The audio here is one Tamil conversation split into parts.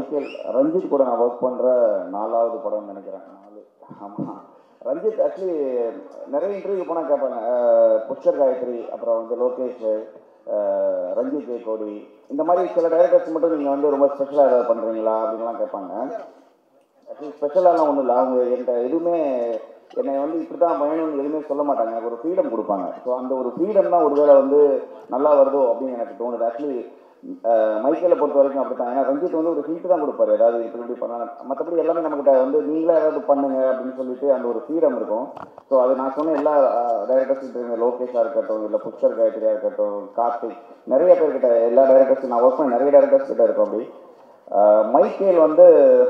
மைக்கேல் ரஞ்சித் கூட நான் ஒர்க் பண்ணுற நாலாவது படம்னு நினைக்கிறேன் நாலு ஆமாம் ரஞ்சித் ஆக்சுவலி நிறைய இன்டர்வியூ போனால் கேட்பாங்க அஹ், புஷ்கர் காயத்ரி அப்புறம் வந்து லோகேஷ் அஹ், ரஞ்சித் ஜெயக்கோடி இந்த மாதிரி சில டைரக்டர்ஸ் மட்டும் நீங்கள் வந்து ரொம்ப ஸ்பெஷலாக ஏதாவது பண்ணுறீங்களா அப்படின்லாம் கேட்பாங்க ஆக்சுவலி ஸ்பெஷலாலாம் ஒன்றும் இல்லை அவங்க என்கிட்ட எதுவுமே என்னை வந்து இப்படி தான் பயணம்னு எதுவுமே சொல்ல மாட்டாங்க எனக்கு ஒரு ஃப்ரீடம் கொடுப்பாங்க ஸோ அந்த ஒரு ஃப்ரீடம் தான் ஒருவேளை வந்து நல்லா வருதோ அப்படின்னு எனக்கு தோணுது ஆக்சுவலி மைக்கேலை பொறுத்த வரைக்கும் அப்படி தான் ஏன்னா ரஞ்சித் வந்து ஒரு ஹிண்ட் தான் கொடுப்பாரு ஏதாவது இப்படி இப்படி பண்ணலாம் மற்றபடி எல்லாமே நம்மகிட்ட வந்து நீங்களே ஏதாவது பண்ணுங்க அப்படின்னு சொல்லிட்டு அந்த ஒரு ஃப்ரீடம் இருக்கும் ஸோ அது நான் சொன்ன எல்லா டைரக்டர்ஸ் இருக்க லோகேஷாக இருக்கட்டும் இல்லை புஷ்கர் காயத்ரியாக இருக்கட்டும் கார்த்திக் நிறைய பேர்கிட்ட எல்லா டைரக்டர்ஸ் நான் ஒர்க் பண்ண நிறைய டைரக்டர்ஸ் கிட்ட இருக்கும் அப்படி அஹ் மைக்கேல் வந்து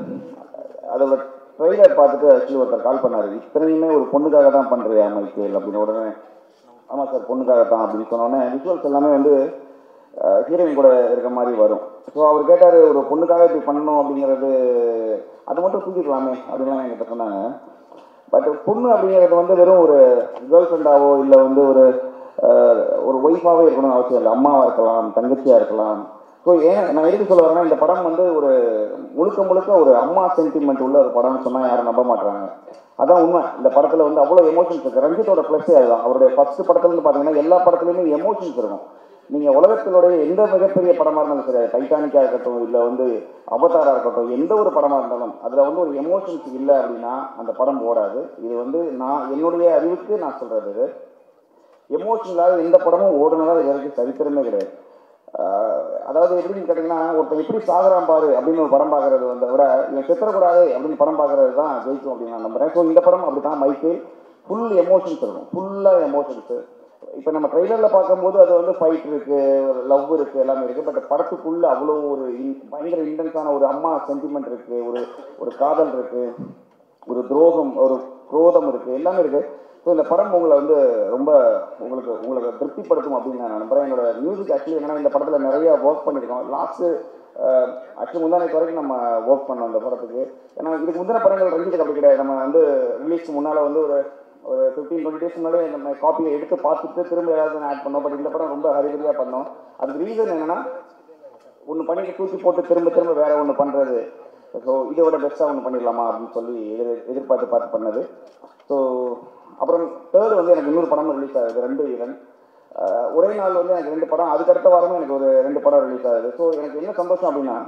அதோட ட்ரெய்லர் பார்த்துட்டு ஆக்சுவலி ஒருத்தர் கால் பண்ணாரு இத்தனையுமே ஒரு பொண்ணுக்காக தான் பண்ணுறியா மைக்கேல் அப்படின்னு உடனே ஆமாம் சார் பொண்ணுக்காக தான் அப்படின்னு சொன்னோடனே விஷுவல்ஸ் எல்லாமே வந்து ஹீரோயின் கூட இருக்க மாதிரி வரும் ஸோ அவர் கேட்டார் ஒரு பொண்ணுக்காக இப்படி பண்ணணும் அப்படிங்கிறது அது மட்டும் தூக்கிக்கலாமே அப்படின்லாம் என்கிட்ட சொன்னாங்க பட் பொண்ணு அப்படிங்கிறது வந்து வெறும் ஒரு கேர்ள் ஃப்ரெண்டாவோ இல்லை வந்து ஒரு அஹ், ஒரு ஒய்ஃபாகவே இருக்கணும்னு அவசியம் இல்லை அம்மாவாக இருக்கலாம் தங்கச்சியாக இருக்கலாம் ஸோ ஏன் நான் எதுக்கு சொல்ல வரேன்னா இந்த படம் வந்து ஒரு முழுக்க முழுக்க ஒரு அம்மா சென்டிமெண்ட் உள்ள ஒரு படம்னு சொன்னால் யாரும் நம்ப மாட்டாங்க அதான் உண்மை இந்த படத்தில் வந்து அவ்வளோ எமோஷன்ஸ் இருக்குது ரஞ்சித்தோட ப்ளஸ்ஸே அதுதான் அவருடைய ஃபர்ஸ்ட் படத்துலேருந்து பார்த்தீங்கன்னா எல்லா படத்துலையுமே எமோஷன்ஸ் இருக்கும் நீங்கள் உலகத்தினுடைய எந்த மிகப்பெரிய படமாக இருந்தாலும் சரி டைட்டானிக்காக இருக்கட்டும் இல்லை வந்து அவதாராக இருக்கட்டும் எந்த ஒரு படமாக இருந்தாலும் அதில் வந்து ஒரு எமோஷன்ஸ் இல்லை அப்படின்னா அந்த படம் ஓடாது இது வந்து நான் என்னுடைய அறிவுக்கு நான் சொல்கிறது இது எமோஷனலாக எந்த படமும் ஓடுனதாக இது வரைக்கும் சரித்திரமே கிடையாது ஆஹ் அதாவது எப்படின்னு கேட்டிங்கன்னா ஒருத்தன் எப்படி சாகுறான் பாரு அப்படின்னு ஒரு படம் பார்க்கறது வந்த விட இவன் செத்துறக்கூடாது அப்படின்னு படம் பார்க்கறது தான் ஜெயிக்கும் அப்படின்னு நான் நம்புறேன் ஸோ இந்த படம் அப்படி தான் மைக்கேல் ஃபுல் எமோஷன்ஸ் இருக்கும் ஃபுல்லாக எமோஷன்ஸு இப்போ நம்ம ட்ரெய்லரில் பார்க்கும்போது அது வந்து ஃபைட் இருக்குது ஒரு லவ் இருக்குது எல்லாமே இருக்குது பட் படத்துக்குள்ளே அவ்வளோ ஒரு in- பயங்கர இன்டென்ஸான ஒரு அம்மா சென்டிமெண்ட் இருக்குது ஒரு ஒரு காதல் இருக்குது ஒரு துரோகம் ஒரு குரோதம் இருக்குது எல்லாமே இருக்குது ஸோ இந்த படம் உங்களை வந்து ரொம்ப உங்களுக்கு உங்களுக்கு திருப்திப்படுத்தும் அப்படின்னு நான் நம்புறேன் என்னோட மியூசிக் ஆக்சுவலி என்னன்னா இந்த படத்தில் நிறைய ஒர்க் பண்ணியிருக்கோம் லாஸ்ட்டு ஆக்சுவலி முந்தானத்து வரைக்கும் நம்ம ஒர்க் பண்ணோம் அந்த படத்துக்கு ஏன்னா இதுக்கு முந்தின படங்கள் ரஞ்சித்துக்கு அப்படி கிடையாது நம்ம வந்து ரிலீஸ்க்கு முன்னால் வந்து ஒரு ஒரு ஃபிஃப்டீன் டுவெண்ட்டி டேஸ் முன்னாலே நம்ம காப்பியை எடுத்து பார்த்துட்டு திரும்ப ஏதாவது ஆட் பண்ணோம் பட் இந்த படம் ரொம்ப ஹரிபரியாக பண்ணோம் அதுக்கு ரீசன் என்னன்னா ஒன்று பண்ணிட்டு தூக்கி போட்டு திரும்ப திரும்ப வேற ஒன்று பண்ணுறது ஸோ இதை விட பெஸ்ட்டாக ஒன்று பண்ணிடலாமா அப்படின்னு சொல்லி எதிர் எதிர்பார்த்து பார்த்து பண்ணது ஸோ அப்புறம் தேர்டு வந்து எனக்கு இன்னொரு படமும் ரிலீஸ் ஆகுது ரெண்டு வீரன் அஹ் ஒரே நாள் வந்து எனக்கு ரெண்டு படம் அதுக்கடுத்த வாரமும் எனக்கு ஒரு ரெண்டு படம் ரிலீஸ் ஆகுது ஸோ எனக்கு என்ன சந்தோஷம் அப்படின்னா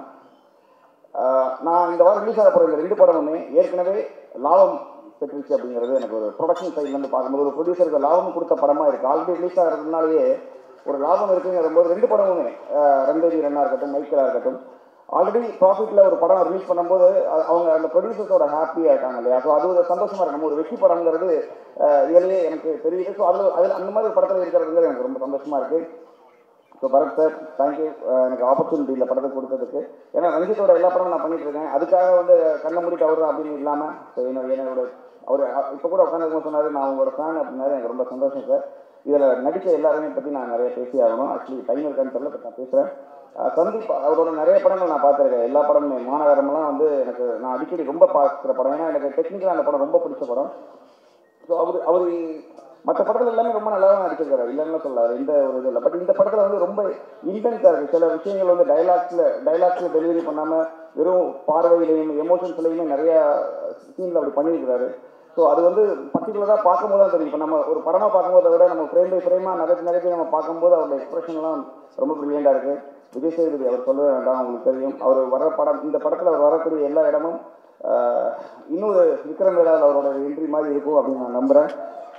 ஆஹ் நான் இந்த வாரம் ரிலீஸ் ஆக போகிற இந்த ரெண்டு படமுமே ஏற்கனவே லாபம் பெற்றுச்சு அப்படிங்கிறது எனக்கு ஒரு ப்ரொடக்ஷன் சைட்லேருந்து பார்க்கும்போது ஒரு ப்ரொடியூசருக்கு லாபம் கொடுத்த படமாக இருக்குது ஆல்ரெடி ரிலீஸ் ஆகிறதுனாலேயே ஒரு லாபம் இருக்குங்கிற போது ரெண்டு படமுமே ஆஹ் ரங்கதி ரன்னா இருக்கட்டும் மைக்கேலாக இருக்கட்டும் ஆல்ரெடி ப்ராஃபிட்டில் ஒரு படம் ரிலீஸ் பண்ணும்போது அ- அவங்க அந்த ப்ரொடியூசர்ஸோட ஹாப்பியாக இருக்காங்க இல்லையா ஸோ அது ஒரு சந்தோஷமாக இருக்கு நம்ம ஒரு வெற்றி படங்கிறது இதுலேயே எனக்கு தெரியுது ஸோ அதில் அதில் அந்த மாதிரி ஒரு படத்தில் இருக்கிறதுங்கிறது எனக்கு ரொம்ப சந்தோஷமாக இருக்குது ஸோ பரத் சார் தேங்க்யூ எனக்கு ஆப்பர்ச்சுனிட்டி இந்த படத்தை கொடுத்ததுக்கு ஏன்னா ரஞ்சித்தோட எல்லா படமும் நான் பண்ணிட்டு இருக்கேன் அதுக்காக வந்து கண்ணை மூடிட்டு அவர் அப்படின்னு இல்லாமல் ஸோ என்னோட என்னோட அவர் இப்போ கூட உட்காந்து சொன்னார் நான் உங்களோட ஃபேன் அப்படின்னாரு எனக்கு ரொம்ப சந்தோஷம் சார் இதில் நடித்த எல்லாருமே பற்றி நான் நிறைய பேசி ஆகணும் ஆக்சுவலி டைம் இருக்கான்னு தெரியல பட் நான் பேசுகிறேன் சந்தீப் அவரோட நிறைய படங்கள் நான் பார்த்துருக்கேன் எல்லா படமுமே மாநகரம்லாம் வந்து எனக்கு நான் அடிக்கடி ரொம்ப பார்க்குற படம் ஏன்னா எனக்கு டெக்னிக்கலாக அந்த படம் ரொம்ப பிடிச்ச படம் ஸோ அவர் அவர் மற்ற படத்துல எல்லாமே ரொம்ப நல்லா தான் நடிச்சிருக்காரு இல்லைன்னு சொல்லாரு எந்த ஒரு இது இல்லை பட் இந்த படத்தில் வந்து ரொம்ப இன்டென்ஸாக இருக்குது சில விஷயங்கள் வந்து டைலாக்ஸில் டைலாக்ஸில் டெலிவரி பண்ணாமல் வெறும் பார்வையிலையும் எமோஷன்ஸ்லையுமே நிறைய சீனில் அப்படி பண்ணியிருக்கிறாரு ஸோ அது வந்து பர்டிகுலராக பார்க்கும்போது தான் தெரியும் இப்போ நம்ம ஒரு படமாக பார்க்கும்போதை விட நம்ம ஃப்ரேம் பை ஃப்ரேமாக நகர்த்தி நகர்த்தி நம்ம பார்க்கும்போது அவரோட எக்ஸ்பிரஷன்லாம் ரொம்ப ப்ரில்லியண்டாக இருக்குது விஜய் சேதுபதி அவர் சொல்லவே வேண்டாம் உங்களுக்கு தெரியும் அவர் வர படம் இந்த படத்தில் அவர் வரக்கூடிய எல்லா இடமும் ஆஹ், இன்னொரு விக்ரம் வேலால் அவரோட என்ட்ரி மாதிரி இருக்கும் அப்படின்னு நான் நம்புகிறேன்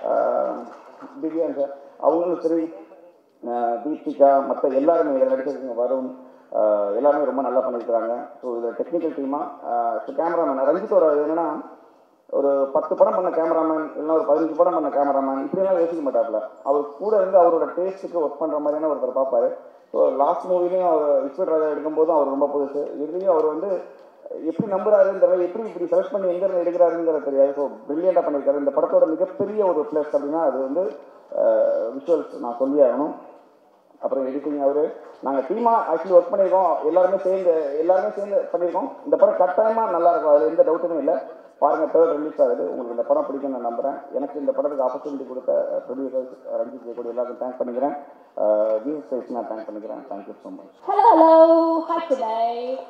திவ்யான் சார் அவங்களும் சரி ஆஹ், தீபிகா மற்ற எல்லாருமே இதில் நடிச்சிருக்கீங்க வருண் ஆஹ், எல்லாருமே ரொம்ப நல்லா பண்ணியிருக்கிறாங்க ஸோ இதில் டெக்னிக்கல் டீமாக ஸோ கேமராமேன் ரஞ்சித்தோட இது என்னன்னா ஒரு பத்து படம் பண்ண கேமராமேன் இல்லைன்னா ஒரு பதினஞ்சு படம் பண்ண கேமராமேன் இப்படியெல்லாம் யோசிக்க மாட்டாப்புல அவர் கூட இருந்து அவரோட டேஸ்ட்டுக்கு ஒர்க் பண்ணுற மாதிரியான ஒருத்தர் பார்ப்பாரு ஸோ லாஸ்ட் மூவிலையும் அவர் இஸ்வட் ராஜா எடுக்கும்போதும் அவர் ரொம்ப புதுசு இதுலேயும் அவர் வந்து எப்படி நம்புறாருங்கிறத எப்படி இப்படி செலக்ட் பண்ணி எங்கேருந்து எடுக்கிறாருங்கிறது தெரியாது ஸோ பிரில்லியண்டாக பண்ணியிருக்காரு இந்த படத்தோட மிகப்பெரிய ஒரு ப்ளஸ் அப்படின்னா அது வந்து விஷுவல்ஸ் நான் சொல்லி ஆகணும் அப்புறம் எடிட்டிங் அவர் நாங்கள் டீமாக ஆக்சுவலி ஒர்க் பண்ணியிருக்கோம் எல்லாருமே சேர்ந்து எல்லாருமே சேர்ந்து பண்ணியிருக்கோம் இந்த படம் கட்டாயமாக நல்லா இருக்கும் அதில் எந்த டவுட்டுமே இல்லை பாருங்கள் தேர்ட் ரிலீஸ் ஆகுது உங்களுக்கு இந்த படம் பிடிக்கும் நான் நம்புகிறேன் எனக்கு இந்த படத்துக்கு ஆப்பர்ச்சுனிட்டி கொடுத்த ப்ரொடியூசர்ஸ் ரஞ்சித் ஜெயக்கூடி எல்லாருக்கும் தேங்க் பண்ணிக்கிறேன் ஜீசஸ் சைஸ் நான் தேங்க் பண்ணிக்கிறேன் thank you so much Hello, hello. Hi today.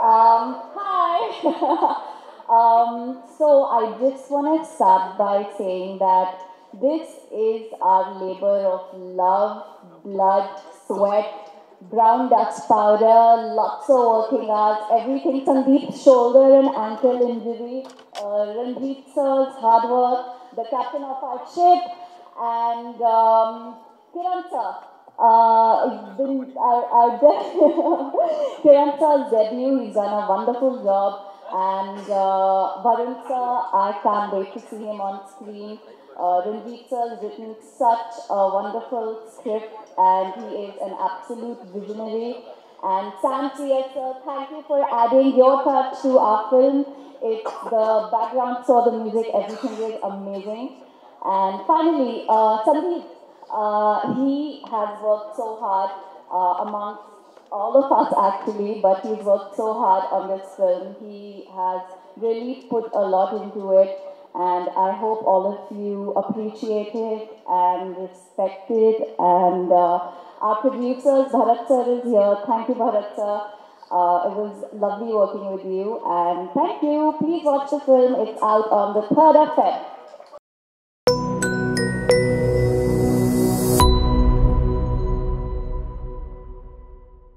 Um, hi. um, so I just want to start by saying that this is our labor of love, blood, sweat, brown dust powder, lots of working hours, everything. Sandeep's shoulder and ankle injury, uh, Ranjit sir's hard work, the captain of our ship, and um, Kiran sir. Uh, it's been our, our de- Kiran sir's debut. He's done a wonderful job, and uh, Varun sir, I can't wait to see him on screen. Uh, Ranjit sir has written such a wonderful script, and he is an absolute visionary. And Sam Trier sir, thank you for adding your touch to our film. It's the background score, the music, everything is amazing. And finally, uh, Sandeep, uh, he has worked so hard uh, amongst all of us actually, but he's worked so hard on this film. He has really put a lot into it, and I hope all of you appreciate it and respect it. And uh, our producers, Bharat sir, is here. Thank you, Bharat sir. Uh, it was lovely working with you, and thank you. Please watch the film. It's out on the 3rd of Feb.